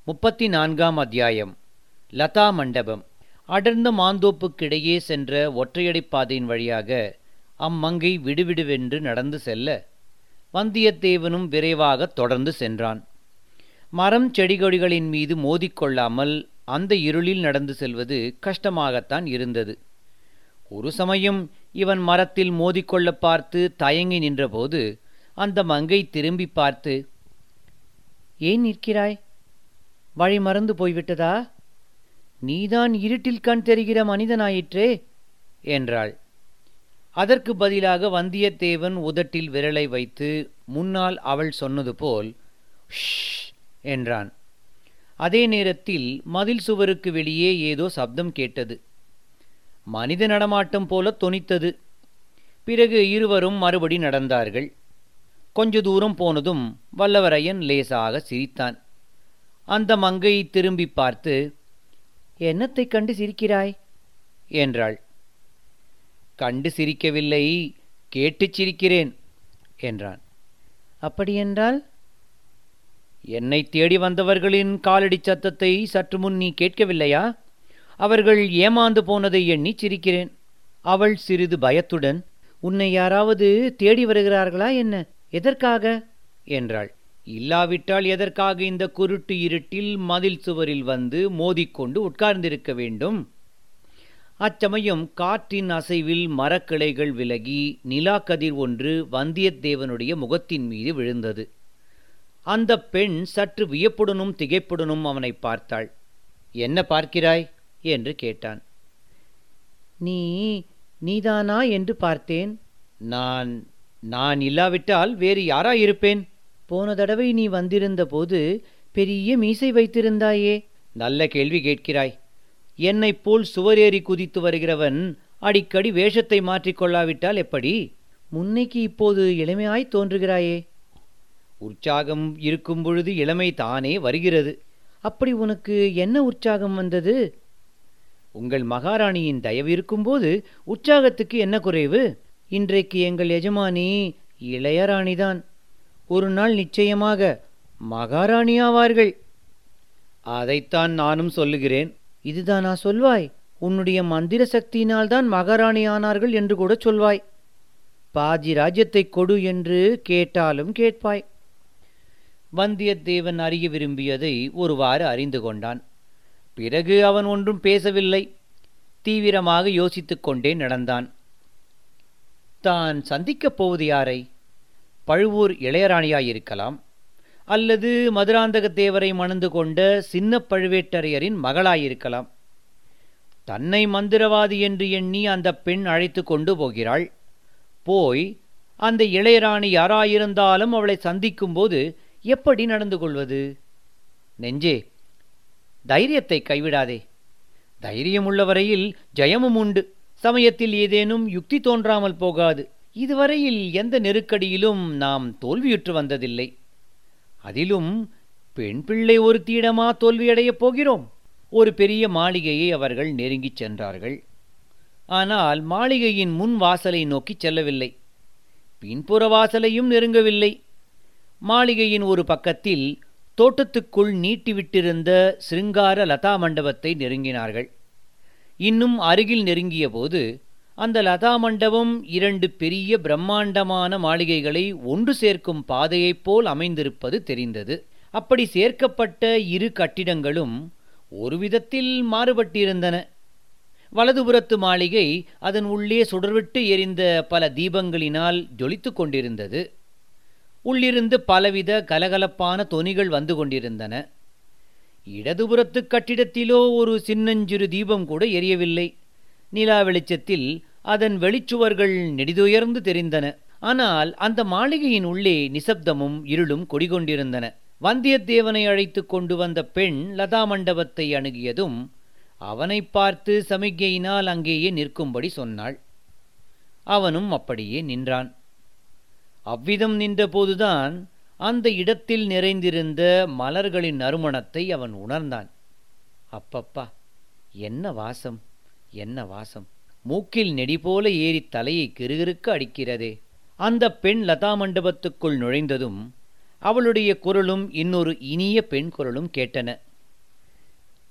முப்பத்தி நான்காம் அத்தியாயம் லதா மண்டபம் அடர்ந்த மாந்தோப்புக்கிடையே சென்ற ஒற்றையடிப் பாதையின் வழியாக அம்மங்கை விடுவிடுவென்று நடந்து செல்ல வந்தியத்தேவனும் விரைவாகத் தொடர்ந்து சென்றான் மரம் செடிகொடிகளின் மீது மோதிக்கொள்ளாமல் அந்த இருளில் நடந்து செல்வது கஷ்டமாகத்தான் இருந்தது ஒரு சமயம் இவன் மரத்தில் மோதிக்கொள்ளப் பார்த்து தயங்கி நின்றபோது அந்த மங்கை திரும்பி பார்த்து ஏன் நிற்கிறாய் வழி மறந்து போய்விட்டதா நீதான் இருட்டில் கண் தெரிகிற மனிதனாயிற்றே என்றாள் அதற்கு பதிலாக வந்தியத்தேவன் உதட்டில் விரலை வைத்து முன்னால் அவள் சொன்னது போல் ஷ் என்றான் அதே நேரத்தில் மதில் சுவருக்கு வெளியே ஏதோ சப்தம் கேட்டது மனித நடமாட்டம் போல தொனித்தது பிறகு இருவரும் மறுபடி நடந்தார்கள் கொஞ்ச தூரம் போனதும் வல்லவரையன் லேசாக சிரித்தான் அந்த மங்கை திரும்பி பார்த்து என்னத்தைக் கண்டு சிரிக்கிறாய் என்றாள் கண்டு சிரிக்கவில்லை கேட்டுச் சிரிக்கிறேன் என்றான் அப்படியென்றால் என்னை தேடி வந்தவர்களின் காலடிச் சத்தத்தை சற்று முன் நீ கேட்கவில்லையா அவர்கள் ஏமாந்து போனதை எண்ணி சிரிக்கிறேன் அவள் சிறிது பயத்துடன் உன்னை யாராவது தேடி வருகிறார்களா என்ன எதற்காக என்றாள் இல்லாவிட்டால் எதற்காக இந்த குருட்டு இருட்டில் மதில் சுவரில் வந்து மோதிக்கொண்டு உட்கார்ந்திருக்க வேண்டும் அச்சமயம் காற்றின் அசைவில் மரக்கிளைகள் விலகி நிலாக்கதிர் ஒன்று வந்தியத்தேவனுடைய முகத்தின் மீது விழுந்தது அந்த பெண் சற்று வியப்புடனும் திகைப்புடனும் அவனை பார்த்தாள் என்ன பார்க்கிறாய் என்று கேட்டான் நீ நீதானா என்று பார்த்தேன் நான் நான் இல்லாவிட்டால் வேறு யாராயிருப்பேன் போன தடவை நீ வந்திருந்த போது பெரிய மீசை வைத்திருந்தாயே நல்ல கேள்வி கேட்கிறாய் என்னைப் போல் சுவரேறி குதித்து வருகிறவன் அடிக்கடி வேஷத்தை மாற்றிக்கொள்ளாவிட்டால் எப்படி முன்னைக்கு இப்போது இளமையாய் தோன்றுகிறாயே உற்சாகம் இருக்கும் பொழுது இளமை தானே வருகிறது அப்படி உனக்கு என்ன உற்சாகம் வந்தது உங்கள் மகாராணியின் தயவு இருக்கும்போது உற்சாகத்துக்கு என்ன குறைவு இன்றைக்கு எங்கள் எஜமானி இளையராணிதான் ஒரு நாள் நிச்சயமாக மகாராணியாவார்கள் அதைத்தான் நானும் சொல்லுகிறேன் இதுதானா சொல்வாய் உன்னுடைய மந்திர சக்தியினால்தான் மகாராணி ஆனார்கள் என்று கூட சொல்வாய் பாதி ராஜ்யத்தைக் கொடு என்று கேட்டாலும் கேட்பாய் வந்தியத்தேவன் அறிய விரும்பியதை ஒருவாறு அறிந்து கொண்டான் பிறகு அவன் ஒன்றும் பேசவில்லை தீவிரமாக யோசித்துக் கொண்டே நடந்தான் தான் சந்திக்கப் போவது யாரை பழுவூர் இளையராணியாயிருக்கலாம் அல்லது மதுராந்தக தேவரை மணந்து கொண்ட சின்ன பழுவேட்டரையரின் மகளாயிருக்கலாம் தன்னை மந்திரவாதி என்று எண்ணி அந்த பெண் அழைத்து கொண்டு போகிறாள் போய் அந்த இளையராணி யாராயிருந்தாலும் அவளை சந்திக்கும்போது எப்படி நடந்து கொள்வது நெஞ்சே தைரியத்தை கைவிடாதே தைரியம் உள்ளவரையில் ஜெயமும் உண்டு சமயத்தில் ஏதேனும் யுக்தி தோன்றாமல் போகாது இதுவரையில் எந்த நெருக்கடியிலும் நாம் தோல்வியுற்று வந்ததில்லை அதிலும் பெண் பிள்ளை ஒரு தீடமா தோல்வியடையப் போகிறோம் ஒரு பெரிய மாளிகையை அவர்கள் நெருங்கிச் சென்றார்கள் ஆனால் மாளிகையின் முன் வாசலை நோக்கிச் செல்லவில்லை பின்புற வாசலையும் நெருங்கவில்லை மாளிகையின் ஒரு பக்கத்தில் தோட்டத்துக்குள் நீட்டிவிட்டிருந்த சிருங்கார லதா மண்டபத்தை நெருங்கினார்கள் இன்னும் அருகில் நெருங்கியபோது அந்த லதா மண்டபம் இரண்டு பெரிய பிரம்மாண்டமான மாளிகைகளை ஒன்று சேர்க்கும் பாதையைப் போல் அமைந்திருப்பது தெரிந்தது அப்படி சேர்க்கப்பட்ட இரு கட்டிடங்களும் ஒரு விதத்தில் மாறுபட்டிருந்தன வலதுபுறத்து மாளிகை அதன் உள்ளே சுடர்விட்டு எரிந்த பல தீபங்களினால் ஜொலித்துக் கொண்டிருந்தது உள்ளிருந்து பலவித கலகலப்பான தொனிகள் வந்து கொண்டிருந்தன இடதுபுறத்து கட்டிடத்திலோ ஒரு சின்னஞ்சிறு தீபம் கூட எரியவில்லை நிலா வெளிச்சத்தில் அதன் வெளிச்சுவர்கள் நெடிதுயர்ந்து தெரிந்தன ஆனால் அந்த மாளிகையின் உள்ளே நிசப்தமும் இருளும் கொடிகொண்டிருந்தன வந்தியத்தேவனை அழைத்து கொண்டு வந்த பெண் லதா மண்டபத்தை அணுகியதும் அவனை பார்த்து சமிக்ஞையினால் அங்கேயே நிற்கும்படி சொன்னாள் அவனும் அப்படியே நின்றான் அவ்விதம் நின்றபோதுதான் அந்த இடத்தில் நிறைந்திருந்த மலர்களின் நறுமணத்தை அவன் உணர்ந்தான் அப்பப்பா என்ன வாசம் என்ன வாசம் மூக்கில் நெடி போல ஏறி தலையை கிறுகிறுக்க அடிக்கிறதே அந்த பெண் லதா மண்டபத்துக்குள் நுழைந்ததும் அவளுடைய குரலும் இன்னொரு இனிய பெண் குரலும் கேட்டன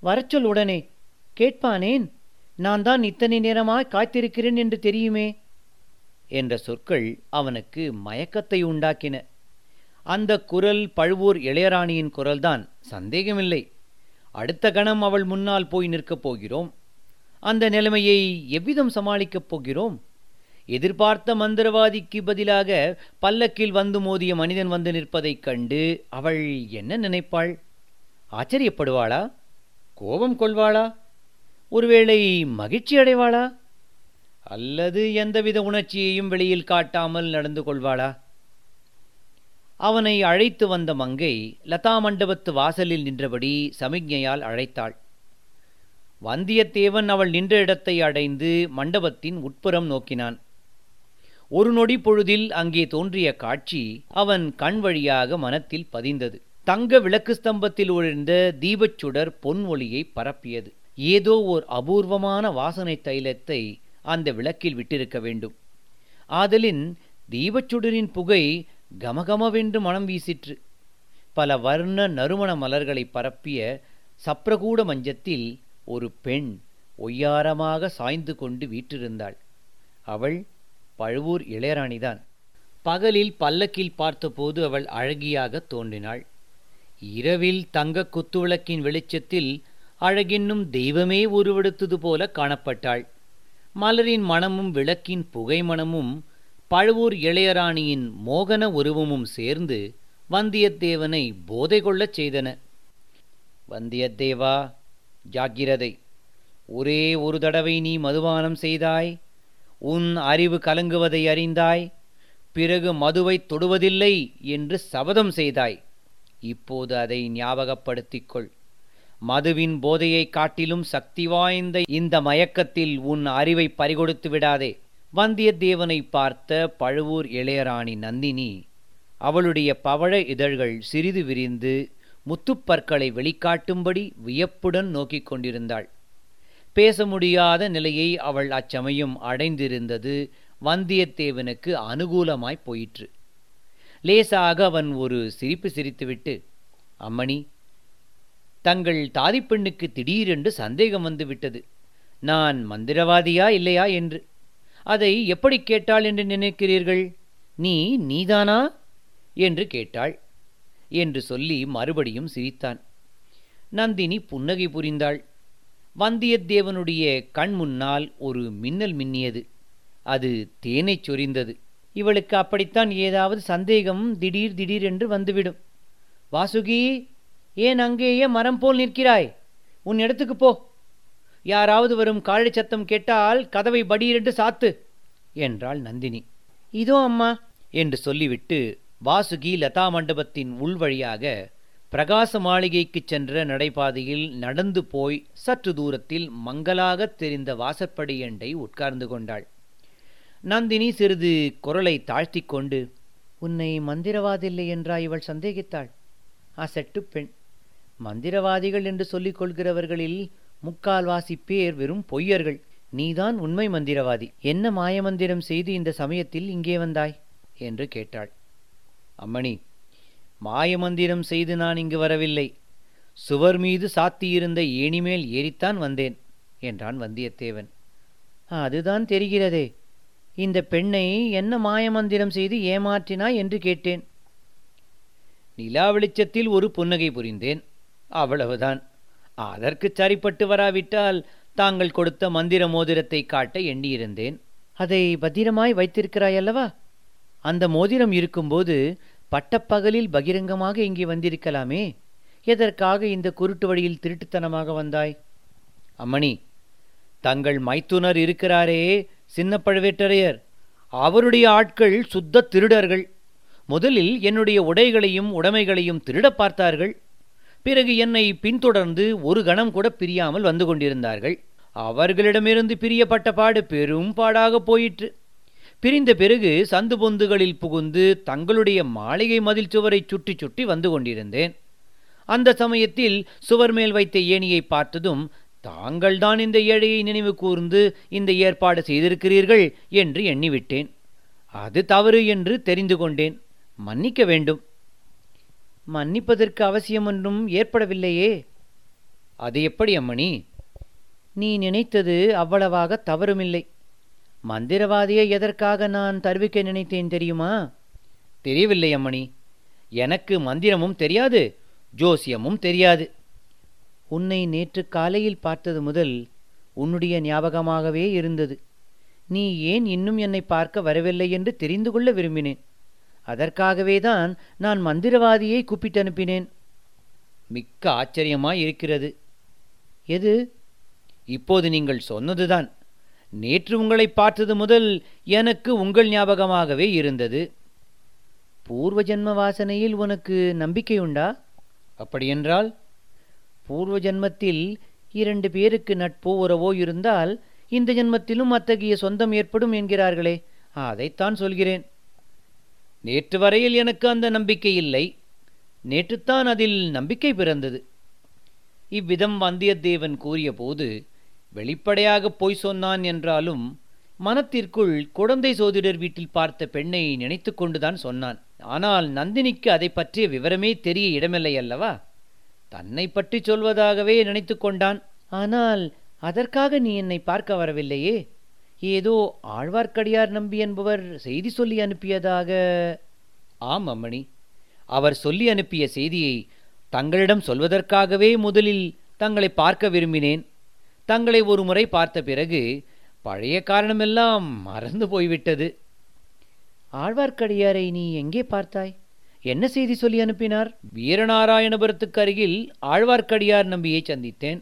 வரச்சொல் உடனே கேட்பானேன் நான் தான் இத்தனை நேரமாய் காத்திருக்கிறேன் என்று தெரியுமே என்ற சொற்கள் அவனுக்கு மயக்கத்தை உண்டாக்கின அந்த குரல் பழுவூர் இளையராணியின் குரல்தான் சந்தேகமில்லை அடுத்த கணம் அவள் முன்னால் போய் நிற்கப் போகிறோம் அந்த நிலைமையை எவ்விதம் சமாளிக்கப் போகிறோம் எதிர்பார்த்த மந்திரவாதிக்கு பதிலாக பல்லக்கில் வந்து மோதிய மனிதன் வந்து நிற்பதைக் கண்டு அவள் என்ன நினைப்பாள் ஆச்சரியப்படுவாளா கோபம் கொள்வாளா ஒருவேளை மகிழ்ச்சி அடைவாளா அல்லது எந்தவித உணர்ச்சியையும் வெளியில் காட்டாமல் நடந்து கொள்வாளா அவனை அழைத்து வந்த மங்கை லதா மண்டபத்து வாசலில் நின்றபடி சமிக்ஞையால் அழைத்தாள் வந்தியத்தேவன் அவள் நின்ற இடத்தை அடைந்து மண்டபத்தின் உட்புறம் நோக்கினான் ஒரு நொடி பொழுதில் அங்கே தோன்றிய காட்சி அவன் கண் வழியாக மனத்தில் பதிந்தது தங்க விளக்கு ஸ்தம்பத்தில் ஒழிந்த தீபச்சுடர் பொன் ஒளியை பரப்பியது ஏதோ ஓர் அபூர்வமான வாசனை தைலத்தை அந்த விளக்கில் விட்டிருக்க வேண்டும் ஆதலின் தீபச்சுடரின் புகை கமகமவென்று மனம் வீசிற்று பல வர்ண நறுமண மலர்களை பரப்பிய சப்ரகூட மஞ்சத்தில் ஒரு பெண் ஒய்யாரமாக சாய்ந்து கொண்டு வீற்றிருந்தாள் அவள் பழுவூர் இளையராணிதான் பகலில் பல்லக்கில் பார்த்தபோது அவள் அழகியாக தோன்றினாள் இரவில் தங்க குத்துவிளக்கின் வெளிச்சத்தில் அழகென்னும் தெய்வமே உருவெடுத்தது போல காணப்பட்டாள் மலரின் மணமும் விளக்கின் புகை மணமும் பழுவூர் இளையராணியின் மோகன உருவமும் சேர்ந்து வந்தியத்தேவனை போதை கொள்ளச் செய்தன வந்தியத்தேவா ஜாக்கிரதை ஒரே ஒரு தடவை நீ மதுபானம் செய்தாய் உன் அறிவு கலங்குவதை அறிந்தாய் பிறகு மதுவை தொடுவதில்லை என்று சபதம் செய்தாய் இப்போது அதை ஞாபகப்படுத்திக் கொள் மதுவின் போதையைக் காட்டிலும் சக்தி வாய்ந்த இந்த மயக்கத்தில் உன் அறிவை பறிகொடுத்து விடாதே வந்தியத்தேவனை பார்த்த பழுவூர் இளையராணி நந்தினி அவளுடைய பவழ இதழ்கள் சிறிது விரிந்து முத்துப்பற்களை வெளிக்காட்டும்படி வியப்புடன் நோக்கிக் கொண்டிருந்தாள் பேச முடியாத நிலையை அவள் அச்சமயம் அடைந்திருந்தது வந்தியத்தேவனுக்கு அனுகூலமாய் போயிற்று லேசாக அவன் ஒரு சிரிப்பு சிரித்துவிட்டு அம்மணி தங்கள் தாதிப்பெண்ணுக்கு திடீரென்று சந்தேகம் வந்து விட்டது நான் மந்திரவாதியா இல்லையா என்று அதை எப்படி கேட்டாள் என்று நினைக்கிறீர்கள் நீ நீதானா என்று கேட்டாள் என்று சொல்லி மறுபடியும் சிரித்தான் நந்தினி புன்னகை புரிந்தாள் வந்தியத்தேவனுடைய கண் முன்னால் ஒரு மின்னல் மின்னியது அது தேனைச் சொரிந்தது இவளுக்கு அப்படித்தான் ஏதாவது சந்தேகம் திடீர் திடீர் என்று வந்துவிடும் வாசுகி ஏன் அங்கேயே மரம் போல் நிற்கிறாய் உன் இடத்துக்கு போ யாராவது வரும் காழி சத்தம் கேட்டால் கதவை படீரென்று சாத்து என்றாள் நந்தினி இதோ அம்மா என்று சொல்லிவிட்டு வாசுகி லதா மண்டபத்தின் உள்வழியாக பிரகாச மாளிகைக்குச் சென்ற நடைபாதையில் நடந்து போய் சற்று தூரத்தில் மங்கலாகத் தெரிந்த வாசற்படியண்டை உட்கார்ந்து கொண்டாள் நந்தினி சிறிது குரலை தாழ்த்திக் கொண்டு உன்னை மந்திரவாதில்லை என்றா இவள் சந்தேகித்தாள் அசட்டு பெண் மந்திரவாதிகள் என்று சொல்லிக் கொள்கிறவர்களில் முக்கால்வாசி பேர் வெறும் பொய்யர்கள் நீதான் உண்மை மந்திரவாதி என்ன மாயமந்திரம் செய்து இந்த சமயத்தில் இங்கே வந்தாய் என்று கேட்டாள் அம்மணி மாயமந்திரம் செய்து நான் இங்கு வரவில்லை சுவர் மீது சாத்தியிருந்த ஏணிமேல் ஏறித்தான் வந்தேன் என்றான் வந்தியத்தேவன் அதுதான் தெரிகிறதே இந்த பெண்ணை என்ன மாயமந்திரம் செய்து ஏமாற்றினாய் என்று கேட்டேன் நிலா வெளிச்சத்தில் ஒரு புன்னகை புரிந்தேன் அவ்வளவுதான் அதற்கு சரிப்பட்டு வராவிட்டால் தாங்கள் கொடுத்த மந்திர மோதிரத்தை காட்ட எண்ணியிருந்தேன் அதை பத்திரமாய் வைத்திருக்கிறாய் அல்லவா அந்த மோதிரம் இருக்கும்போது பட்டப்பகலில் பகிரங்கமாக இங்கே வந்திருக்கலாமே எதற்காக இந்த குருட்டு வழியில் திருட்டுத்தனமாக வந்தாய் அம்மணி தங்கள் மைத்துனர் இருக்கிறாரே சின்ன பழுவேட்டரையர் அவருடைய ஆட்கள் சுத்த திருடர்கள் முதலில் என்னுடைய உடைகளையும் உடைமைகளையும் திருடப் பார்த்தார்கள் பிறகு என்னை பின்தொடர்ந்து ஒரு கணம் கூட பிரியாமல் வந்து கொண்டிருந்தார்கள் அவர்களிடமிருந்து பிரியப்பட்ட பாடு பெரும் பாடாக போயிற்று பிரிந்த பிறகு சந்து பொந்துகளில் புகுந்து தங்களுடைய மாளிகை மதில் சுவரை சுற்றி சுற்றி வந்து கொண்டிருந்தேன் அந்த சமயத்தில் சுவர் மேல் வைத்த ஏணியை பார்த்ததும் தாங்கள்தான் இந்த ஏழையை நினைவு கூர்ந்து இந்த ஏற்பாடு செய்திருக்கிறீர்கள் என்று எண்ணிவிட்டேன் அது தவறு என்று தெரிந்து கொண்டேன் மன்னிக்க வேண்டும் மன்னிப்பதற்கு அவசியம் ஒன்றும் ஏற்படவில்லையே அது எப்படி அம்மணி நீ நினைத்தது அவ்வளவாக தவறுமில்லை மந்திரவாதியை எதற்காக நான் தருவிக்க நினைத்தேன் தெரியுமா தெரியவில்லை அம்மணி எனக்கு மந்திரமும் தெரியாது ஜோசியமும் தெரியாது உன்னை நேற்று காலையில் பார்த்தது முதல் உன்னுடைய ஞாபகமாகவே இருந்தது நீ ஏன் இன்னும் என்னை பார்க்க வரவில்லை என்று தெரிந்து கொள்ள விரும்பினேன் அதற்காகவே தான் நான் மந்திரவாதியை கூப்பிட்டு அனுப்பினேன் மிக்க ஆச்சரியமாய் இருக்கிறது எது இப்போது நீங்கள் சொன்னதுதான் நேற்று உங்களை பார்த்தது முதல் எனக்கு உங்கள் ஞாபகமாகவே இருந்தது பூர்வ ஜென்ம வாசனையில் உனக்கு நம்பிக்கை உண்டா அப்படியென்றால் பூர்வ ஜென்மத்தில் இரண்டு பேருக்கு நட்போ உறவோ இருந்தால் இந்த ஜென்மத்திலும் அத்தகைய சொந்தம் ஏற்படும் என்கிறார்களே அதைத்தான் சொல்கிறேன் நேற்று வரையில் எனக்கு அந்த நம்பிக்கை இல்லை நேற்றுத்தான் அதில் நம்பிக்கை பிறந்தது இவ்விதம் வந்தியத்தேவன் கூறியபோது வெளிப்படையாக பொய் சொன்னான் என்றாலும் மனத்திற்குள் குழந்தை சோதிடர் வீட்டில் பார்த்த பெண்ணை நினைத்து கொண்டுதான் சொன்னான் ஆனால் நந்தினிக்கு அதை பற்றிய விவரமே தெரிய இடமில்லை அல்லவா தன்னை பற்றி சொல்வதாகவே நினைத்து கொண்டான் ஆனால் அதற்காக நீ என்னை பார்க்க வரவில்லையே ஏதோ ஆழ்வார்க்கடியார் நம்பி என்பவர் செய்தி சொல்லி அனுப்பியதாக ஆம் அம்மணி அவர் சொல்லி அனுப்பிய செய்தியை தங்களிடம் சொல்வதற்காகவே முதலில் தங்களை பார்க்க விரும்பினேன் தங்களை ஒரு முறை பார்த்த பிறகு பழைய காரணமெல்லாம் மறந்து போய்விட்டது ஆழ்வார்க்கடியாரை நீ எங்கே பார்த்தாய் என்ன செய்தி சொல்லி அனுப்பினார் வீரநாராயணபுரத்துக்கு அருகில் ஆழ்வார்க்கடியார் நம்பியை சந்தித்தேன்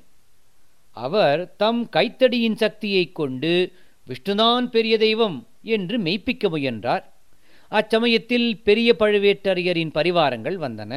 அவர் தம் கைத்தடியின் சக்தியைக் கொண்டு விஷ்ணுதான் பெரிய தெய்வம் என்று மெய்ப்பிக்க முயன்றார் அச்சமயத்தில் பெரிய பழுவேட்டரையரின் பரிவாரங்கள் வந்தன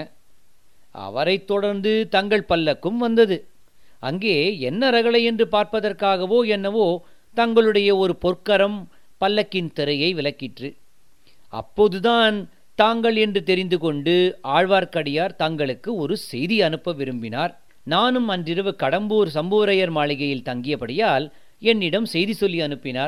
அவரைத் தொடர்ந்து தங்கள் பல்லக்கும் வந்தது அங்கே என்ன ரகளை என்று பார்ப்பதற்காகவோ என்னவோ தங்களுடைய ஒரு பொற்கரம் பல்லக்கின் திரையை விலக்கிற்று அப்போதுதான் தாங்கள் என்று தெரிந்து கொண்டு ஆழ்வார்க்கடியார் தங்களுக்கு ஒரு செய்தி அனுப்ப விரும்பினார் நானும் அன்றிரவு கடம்பூர் சம்பூரையர் மாளிகையில் தங்கியபடியால் என்னிடம் செய்தி சொல்லி அனுப்பினார்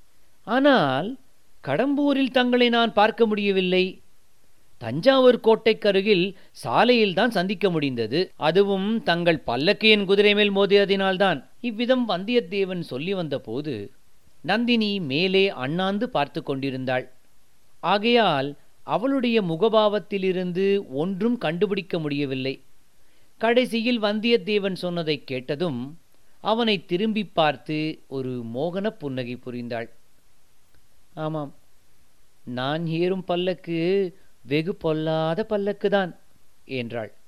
ஆனால் கடம்பூரில் தங்களை நான் பார்க்க முடியவில்லை தஞ்சாவூர் கோட்டைக்கருகில் சாலையில்தான் சந்திக்க முடிந்தது அதுவும் தங்கள் பல்லக்கையின் குதிரை மேல் மோதியதினால்தான் இவ்விதம் வந்தியத்தேவன் சொல்லி வந்தபோது நந்தினி மேலே அண்ணாந்து பார்த்து கொண்டிருந்தாள் ஆகையால் அவளுடைய முகபாவத்திலிருந்து ஒன்றும் கண்டுபிடிக்க முடியவில்லை கடைசியில் வந்தியத்தேவன் சொன்னதைக் கேட்டதும் அவனை திரும்பி பார்த்து ஒரு மோகன புன்னகை புரிந்தாள் ஆமாம் நான் ஏறும் பல்லக்கு வெகு பொல்லாத பல்லக்குதான் என்றாள்